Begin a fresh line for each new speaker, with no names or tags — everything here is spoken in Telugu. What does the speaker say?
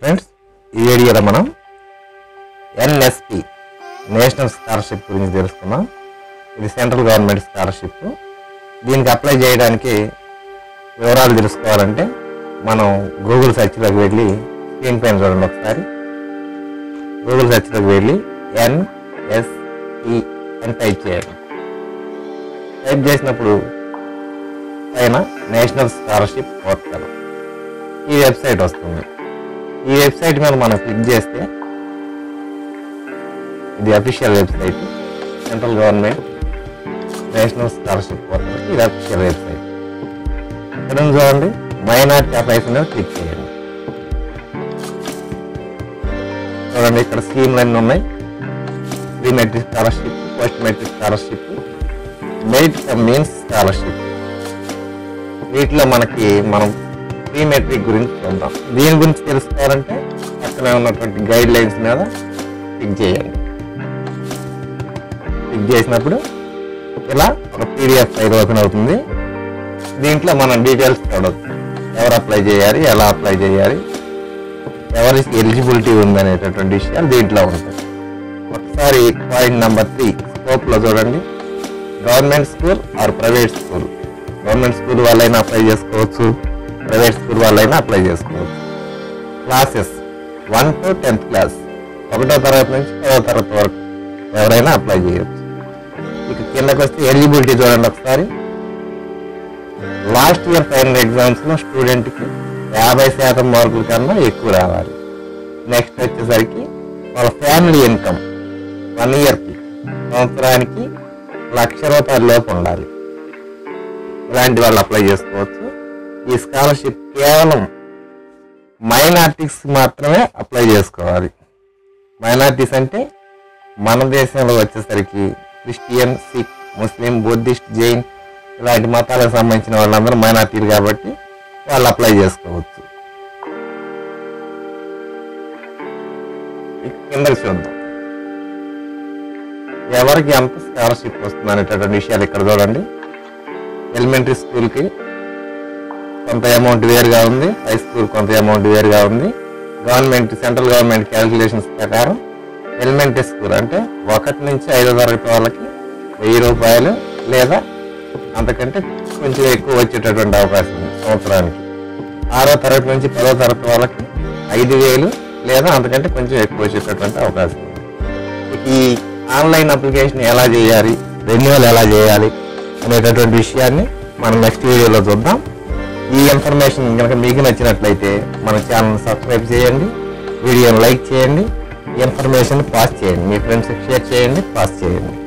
ఫ్రెండ్స్ ఈ వీడియోలో మనం ఎన్ఎస్పి నేషనల్ స్కాలర్షిప్ గురించి తెలుసుకున్నాం ఇది సెంట్రల్ గవర్నమెంట్ స్కాలర్షిప్ దీనికి అప్లై చేయడానికి వివరాలు తెలుసుకోవాలంటే మనం గూగుల్ సెర్చ్లోకి వెళ్ళి స్క్రీన్ పైన చూడండి ఒకసారి గూగుల్ సెర్చ్లోకి వెళ్ళి ఎన్ఎస్పి అని టైప్ చేయండి టైప్ చేసినప్పుడు పైన నేషనల్ స్కాలర్షిప్ పోర్టల్ ఈ వెబ్సైట్ వస్తుంది ఈ వెబ్సైట్ మీద మనం క్లిక్ చేస్తే ఇది official website central government national scholarship portal ఇది అఫీషియల్ వెబ్సైట్ ఇక్కడ ఉంది చూడండి మైనార్టీ అప్లైస్ మీద క్లిక్ చేయండి చూడండి ఇక్కడ స్కీమ్లు అన్నీ ఉన్నాయి pre matric scholarship post matric scholarship merit means scholarship వీటిలో మనకి మనం ప్రీ మెట్రిక్ గురించి చూద్దాం దీని గురించి తెలుసుకోవాలంటే పక్కనే ఉన్నటువంటి గైడ్ లైన్స్ మీద క్లిక్ చేయండి క్లిక్ చేసినప్పుడు ఇలా ఒక పీడిఎఫ్ ఫైల్ ఓపెన్ అవుతుంది దీంట్లో మనం డీటెయిల్స్ చూడవచ్చు ఎవరు అప్లై చేయాలి ఎలా అప్లై చేయాలి ఎవరికి ఎలిజిబిలిటీ ఉందనేటటువంటి విషయాలు దీంట్లో ఉంటాయి ఒకసారి పాయింట్ నెంబర్ త్రీ స్కోప్లో చూడండి government school or private school government school వాళ్ళైనా అప్లై చేసుకోవచ్చు ప్రైవేట్ స్కూల్ వాళ్ళైనా అప్లై చేసుకోవచ్చు classes one to tenth class ఒకటో తరగతి నుంచి పదో తరగతి వరకు ఎవరైనా అప్లై చేయొచ్చు ఇక కిందకి వస్తే ఎలిజిబిలిటీ చూడండి ఒకసారి లాస్ట్ ఇయర్ ఫైనల్ ఎగ్జామ్స్లో స్టూడెంట్కి యాభై శాతం మార్కుల కన్నా ఎక్కువ రావాలి నెక్స్ట్ వచ్చేసరికి వాళ్ళ ఫ్యామిలీ ఇన్కమ్ వన్ ఇయర్కి సంవత్సరానికి లక్ష రూపాయల లోపు ఉండాలి ఇలాంటి వాళ్ళు అప్లై చేసుకోవచ్చు ఈ స్కాలర్షిప్ కేవలం మైనార్టీస్ మాత్రమే అప్లై చేసుకోవాలి మైనార్టీస్ అంటే మన దేశంలో వచ్చేసరికి Christian Sikh Muslim Buddhist Jain ఇలాంటి మతాలకు సంబంధించిన వాళ్ళందరూ మైనార్టీలు కాబట్టి వాళ్ళు అప్లై చేసుకోవచ్చు ఇక కిందకి చూద్దాం ఎవరికి ఎంత స్కాలర్షిప్ వస్తుంది అనేటటువంటి విషయాలు ఇక్కడ చూడండి ఎలిమెంటరీ స్కూల్కి కొంత అమౌంట్ వేరుగా ఉంది హై స్కూల్ కొంత అమౌంట్ వేరుగా ఉంది గవర్నమెంట్ సెంట్రల్ గవర్నమెంట్ క్యాలిక్యులేషన్స్ ప్రకారం ఎలిమెంటరీ స్కూల్ అంటే ఒకటి నుంచి ఐదో తరగతి వాళ్ళకి వెయ్యి రూపాయలు లేదా అంతకంటే కొంచెం ఎక్కువ వచ్చేటటువంటి అవకాశం ఉంది సంవత్సరానికి ఆరో తరగతి నుంచి పదో తరగతి వాళ్ళకి ఐదు వేలు లేదా అంతకంటే కొంచెం ఎక్కువ వచ్చేటటువంటి అవకాశం ఉంది ఇక ఈ ఆన్లైన్ అప్లికేషన్ ఎలా చేయాలి రెన్యువల్ ఎలా చేయాలి అనేటటువంటి విషయాన్ని మనం నెక్స్ట్ వీడియోలో చూద్దాం ఈ ఇన్ఫర్మేషన్ కనుక మీకు నచ్చినట్లయితే మన ఛానల్ సబ్స్క్రైబ్ చేయండి వీడియోని లైక్ చేయండి ఈ ఇన్ఫర్మేషన్ పాస్ చేయండి మీ ఫ్రెండ్స్కి షేర్ చేయండి పాస్ చేయండి